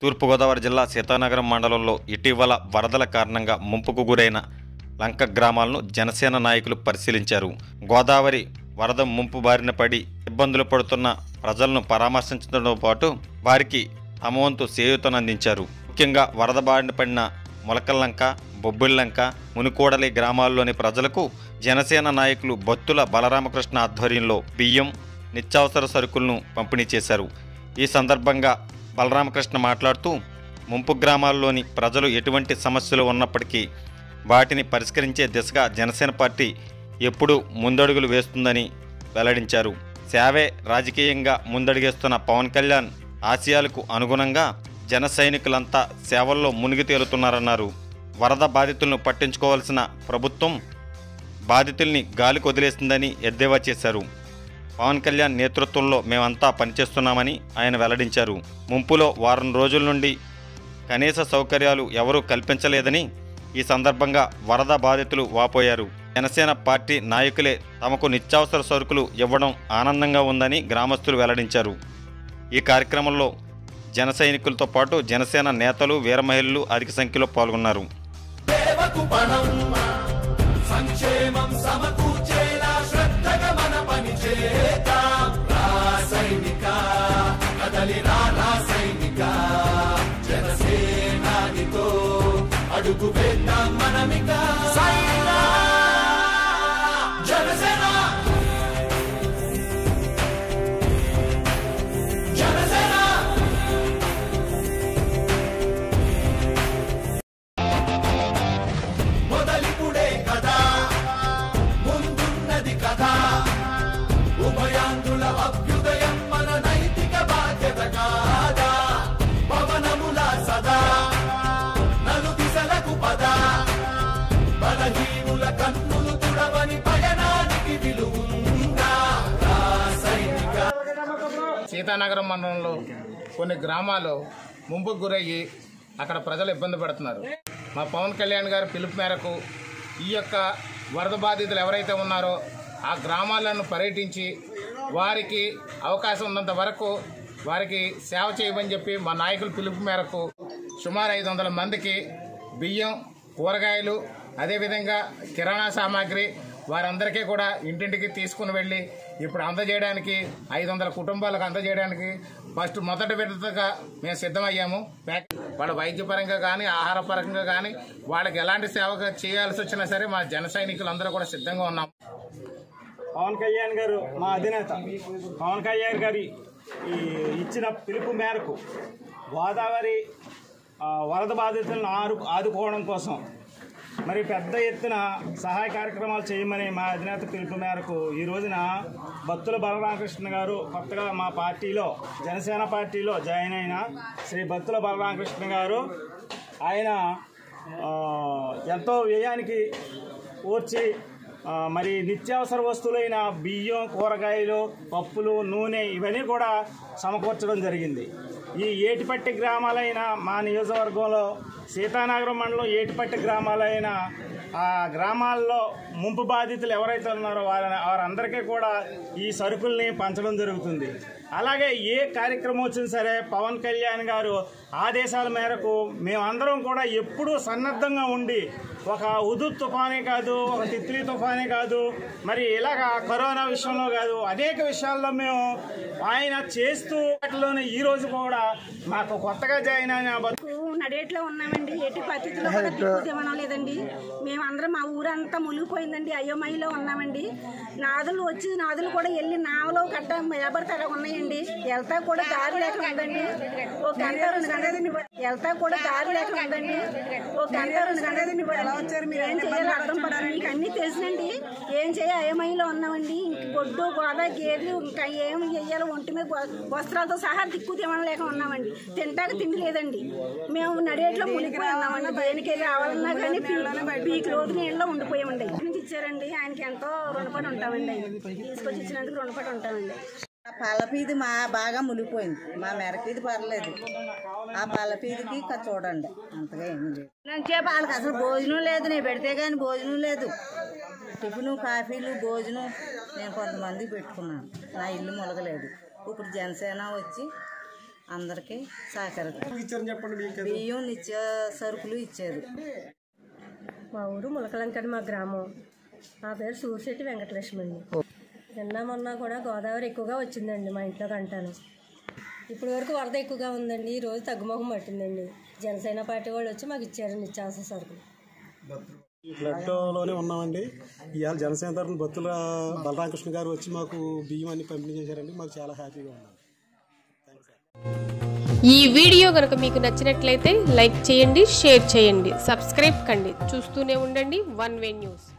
తూర్పుగోదావరి జిల్లా సీతానగరం మండలంలో ఇటీవల వరదల కారణంగా ముంపుకు గురైన లంక గ్రామాలను జనసేన నాయకులు పరిశీలించారు గోదావరి వరద ముంపు బారిన పడి ఇబ్బందులు పడుతున్న ప్రజలను పరామర్శించడంతో పాటు వారికి తమ వంతు చేయూతనందించారు ముఖ్యంగా వరద బారిన పడిన మొలకల్లంక బొబ్బిళ్లంక మునికోడలి గ్రామాల్లోని ప్రజలకు జనసేన నాయకులు బత్తుల బలరామకృష్ణ ఆధ్వర్యంలో బియ్యం నిత్యావసర సరుకులను పంపిణీ చేశారు ఈ సందర్భంగా బలరామకృష్ణ మాట్లాడుతూ ముంపు గ్రామాల్లోని ప్రజలు ఎటువంటి సమస్యలు ఉన్నప్పటికీ వాటిని పరిష్కరించే దిశగా జనసేన పార్టీ ఎప్పుడూ ముందడుగులు వేస్తుందని వెల్లడించారు సేవే రాజకీయంగా ముందడుగేస్తున్న పవన్ కళ్యాణ్ ఆశయాలకు అనుగుణంగా జన సైనికులంతా సేవల్లో మునిగి తేలుతున్నారన్నారు వరద బాధితులను పట్టించుకోవాల్సిన ప్రభుత్వం బాధితుల్ని గాలికి వదిలేసిందని ఎద్దేవా చేశారు పవన్ కళ్యాణ్ నేతృత్వంలో మేమంతా పనిచేస్తున్నామని ఆయన వెల్లడించారు ముంపులో వారం రోజుల నుండి కనీస సౌకర్యాలు ఎవరూ కల్పించలేదని ఈ సందర్భంగా వరద బాధితులు వాపోయారు జనసేన పార్టీ నాయకులే తమకు నిత్యావసర సరుకులు ఇవ్వడం ఆనందంగా ఉందని గ్రామస్తులు వెల్లడించారు ఈ కార్యక్రమంలో జన సైనికులతో పాటు జనసేన నేతలు వీర మహిళలు అధిక సంఖ్యలో పాల్గొన్నారు సేవకు పణం సంక్షేమం సమకూర్చేలా శ్రద్ధగా మన పని చేద్దాం రాసైనిక కదలి రా రాసైనిక జనసేనానితో అడుగు వేద్దాం మనమిక సైనిక జనసేన జనసేన మొదలిపుడే కదా ముందున్నది కదా ఉభయాంధ్రుల అభ్యుదయం మన నైతిక బాధ్యత కాదా పవనముల సదా నలు దిశలకు పద బలహీనుల కన్నులు తుడవని పయనానికి విలువుందా రా సైనిక సీతానగరం మండలంలో కొన్ని గ్రామాలు ముంపుకు గురయ్యి అక్కడ ప్రజలు ఇబ్బంది పడుతున్నారు మా పవన్ కళ్యాణ్ గారి పిలుపు మేరకు ఈ యొక్క వరద బాధితులు ఎవరైతే ఉన్నారో ఆ గ్రామాలను పర్యటించి వారికి అవకాశం ఉన్నంత వరకు వారికి సేవ చేయమని చెప్పి మా నాయకుల పిలుపు మేరకు సుమారు ఐదు వందల మందికి బియ్యం కూరగాయలు అదేవిధంగా కిరాణా సామాగ్రి వారందరికీ కూడా ఇంటింటికి తీసుకుని వెళ్ళి ఇప్పుడు అందజేయడానికి ఐదు వందల కుటుంబాలకు అందజేయడానికి ఫస్ట్ మొదటి విడతగా మేము సిద్ధమయ్యాము ప్యాక్- వాళ్ళ వైద్యపరంగా కానీ ఆహారపరంగా కానీ వాళ్ళకి ఎలాంటి సేవ చేయాల్సి వచ్చినా సరే మా జన సైనికులు అందరూ కూడా సిద్ధంగా ఉన్నాం పవన్ కళ్యాణ్ గారు మా అధినేత పవన్ కళ్యాణ్ గారి ఈ ఇచ్చిన పిలుపు మేరకు గోదావరి ఆ, వరద బాధితులను ఆరు ఆదుకోవడం కోసం మరి పెద్ద ఎత్తున సహాయ కార్యక్రమాలు చేయమని మా అధినేత పిలుపు మేరకు ఈ రోజున భక్తుల బలరామకృష్ణ గారు కొత్తగా మా పార్టీలో జనసేన పార్టీలో జాయిన్ అయిన శ్రీ భక్తుల బలరామకృష్ణ గారు ఆయన ఆ, ఎంతో వ్యయానికి ఓర్చి ఆ, మరి నిత్యావసర వస్తువులైన బియ్యం కూరగాయలు పప్పులు నూనె ఇవన్నీ కూడా సమకూర్చడం జరిగింది ఈ ఏటిపట్టి గ్రామాలైన మా నియోజకవర్గంలో సీతానగరం మండలం ఏటిపట్టి గ్రామాలైన ఆ గ్రామాల్లో ముంపు బాధితులు ఎవరైతే ఉన్నారో వారి వారందరికీ కూడా ఈ సరుకుల్ని పంచడం జరుగుతుంది అలాగే ఏ కార్యక్రమం వచ్చినా సరే పవన్ కళ్యాణ్ గారు ఆదేశాల మేరకు మేమందరం కూడా ఎప్పుడూ సన్నద్ధంగా ఉండి ఒక ఉదు తుఫానే కాదు ఒక తిత్లీ తుఫానే కాదు మరి ఇలాగ కరోనా విషయంలో కాదు అనేక విషయాల్లో మేము ఆయన చేస్తూ వాటిలోనే ఈ రోజు కూడా మాకు కొత్తగా జాయిన్ అయిన బతు- మాకు నడేట్లో ఉన్నామండి ఎట్టి పరిస్థితుల్లో కూడా దిక్కు దివడం లేదండి మేమందరం మా ఊరంతా మునిగిపోయిందండి అయోమయిలో ఉన్నామండి నాదులు వచ్చి నాదులు కూడా వెళ్ళి నావలో కట్ట మేబడతారా ఉన్నాయండి వెళ్తా కూడా దారి లేక ఉందండి ఒక గంట రెండు గంటలని వెళ్తా కూడా దారి లేక ఉందండి ఒక గంట రెండు గంటలని ఏం చేయాలో అర్థం పడాలి మీకు అన్ని తెలుసునండి ఏం చేయాలి అయోమయిలో ఉన్నామండి ఇంక గొడ్డు గోదా గేదెలు ఇంకా ఏం చెయ్యాలో ఒంటి మీద వస్- వస్త్రాలతో సహా దిక్కు తినడం లేక ఉన్నామండి తింటాక తిండి లేదండి మేము నడేట్లో మునిగిపోయి ఉన్నామండి దేనికి రావాలన్నా కానీ పీక్ రోజు నీళ్ళలో ఉండిపోయామండి ఇక్కడి నుంచి ఇచ్చారండి ఆయనకి ఎంతో రుణపడి ఉంటామండి తీసుకొచ్చి ఇచ్చినందుకు రుణపడి ఉంటామండి ఆ పల్లపీది మా బాగా మునిగిపోయింది మా మెరపీది పర్లేదు ఆ పల్లపీదికి ఇక చూడండి అంతగా ఏం లేదు అంటే వాళ్ళకి అసలు భోజనం లేదు నేను పెడితే కానీ భోజనం లేదు టిఫిను కాఫీలు భోజనం నేను కొంతమంది పెట్టుకున్నాను నా ఇల్లు మొలగలేదు ఇప్పుడు జనసేన వచ్చి అందరికీ సహకరిస్తారు ఇచ్చారని చెప్పండి మీకు బియ్యం నిత్య సరుకులు ఇచ్చారు మా ఊరు ములకలంకడి మా గ్రామం నా పేరు సూర్శెట్టి వెంకటలక్ష్మి అండి నిన్న మొన్న కూడా గోదావరి ఎక్కువగా వచ్చిందండి మా ఇంట్లోకి అంటాను ఇప్పుడు వరకు వరద ఎక్కువగా ఉందండి ఈ రోజు తగ్గుముఖం పట్టిందండి జనసేన పార్టీ వాళ్ళు వచ్చి మాకు ఇచ్చారు నిత్యావసర సరుకులు ఈ ఫ్లడ్లోనే ఉన్నామండి ఇవాళ జనసేన తరఫున బత్తుల బలరామకృష్ణ గారు వచ్చి మాకు బియ్యం అన్ని పంపిణీ చేశారండి మాకు చాలా హ్యాపీగా ఉన్నాం ఈ వీడియో కనుక మీకు నచ్చినట్లయితే లైక్ చేయండి షేర్ చేయండి సబ్స్క్రైబ్ కండి చూస్తూనే ఉండండి వన్ వే న్యూస్